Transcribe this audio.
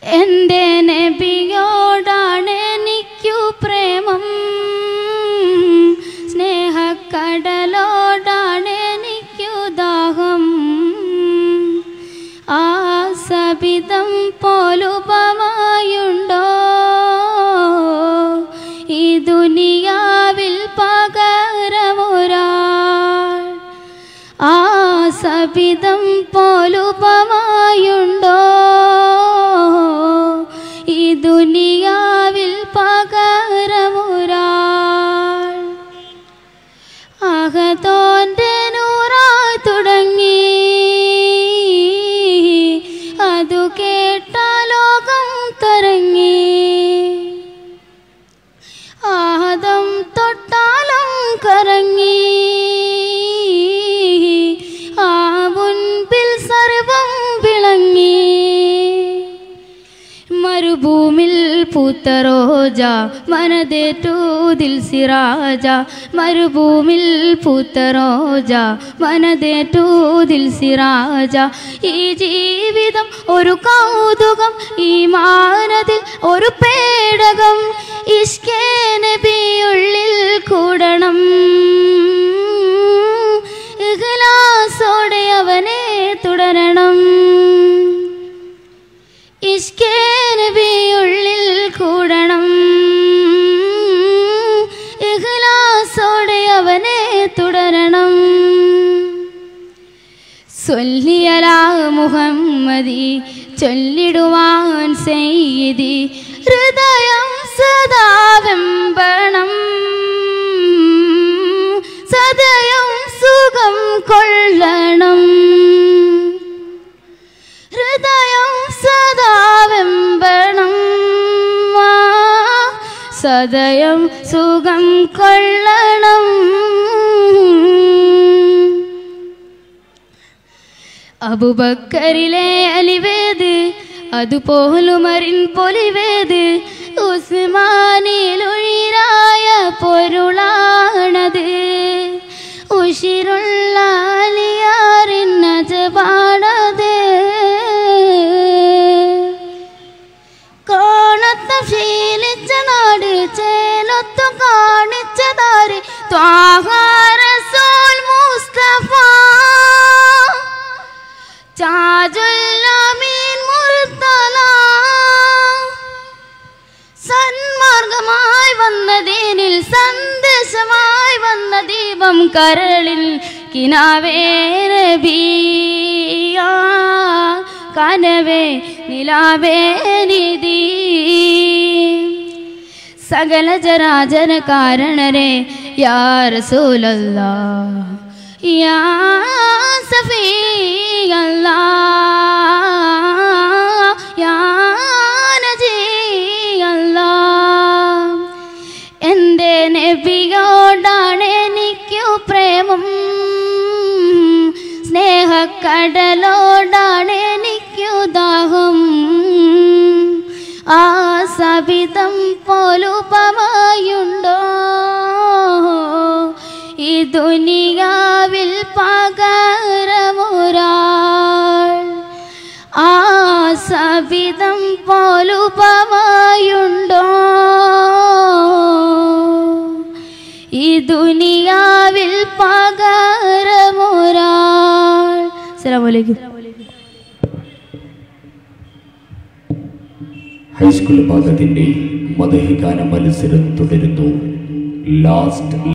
എൻ്റെ നബിയോടാണ് എനിക്കു പ്രേമം സ്നേഹക്കടലോടാണ് എനിക്കു ദാഹം ആ സബിതം പോലുപമായുണ്ടോ ഈ ദുനിയാവിൽ പകരമൊരാൾ ആ സബിതം പോലുപമായുണ്ടോ ഈ ദുനിയാവിൽ പകരമൊരാൾ അകത്തോന്റെ നൂറായി തുടങ്ങി അതു കേട്ട ലോകം തരങ്ങി ആഹതം തൊട്ടാലും കറങ്ങി ആ മുൻപിൽ സർവം വിളങ്ങി മരുഭൂമിൽ പൂത്ത റോജ മനതേറ്റു ദിൽ സിറാജ മരുഭൂമിൽ പൂത്ത റോജ മനതേറ്റു ദിൽ സിറാജ ഈ ജീവിതം ഒരു കൗതുകം ഈ മാനതിൽ ഒരു പേടകം ഇഷ്കേ നബിയുള്ളിൽ കൂടണം ഇഖ്ലാസോടെ അവനെ തുടരണം ഇഷ്കേ നബിയുള്ളിൽ കൂടണം ഇഖ്ലാസോടെ അവനെ തുടരണം ചൊല്ലിയലാ മുഹമ്മദി ചൊല്ലിടുവാൻ സെയ്തി ഹൃദയം സദാ വെമ്പണം സദയം സുഖം കൊള്ളണം ഹൃദയം സദാ വെമ്പണം ആ, സദയം സുഖം കൊള്ളണം അബുബക്കറിലെ അലിവേത് അതുപോലുമറിൻ പൊലിവേത് ഉസ്മാനിലൊഴിരായ പൊരുളാണത് ഉഷിരുള്ള അലിയാറിൻ നജപാണത് കാണത്ത ശീലിച്ച നാട് ചേലൊത്തു കാണിച്ചതാര് ത്വാഹാരസോൽ മുസ്തഫ ചാജുല്ലമീൻ മുർത്തല സന്മാർഗമായി വന്ന ദീനിൽ സന്ദേശമായി വന്ന ദീപം കരളിൽ കിനാവേ നബിയാ കനവേ നിലാവേ നിധി സകല ജരാജന കാരണരെ യാ റസൂലല്ലാ യാ സഫീയല്ലാ യാ നജിയല്ലാ എൻ്റെ നബിയോടാണ് എനിക്കു പ്രേമം സ്നേഹക്കടലോടാണ് എനിക്കു ദാഹം ആ സവിധം പോലുപമായുണ്ടോ ഈ ദുനിയാവിൽ പകരമൊരാൾ ആ സവിധം പോലുപമായുണ്ടോ ഈ ദുനിയാവിൽ പകരമൊരാൾ അസ്സലാമലൈക്കും ഹൈസ്കൂൾ വിഭാഗത്തിന്റെ മതഹിഗാന മത്സരം തുടരുന്നു ലാസ്റ്റ്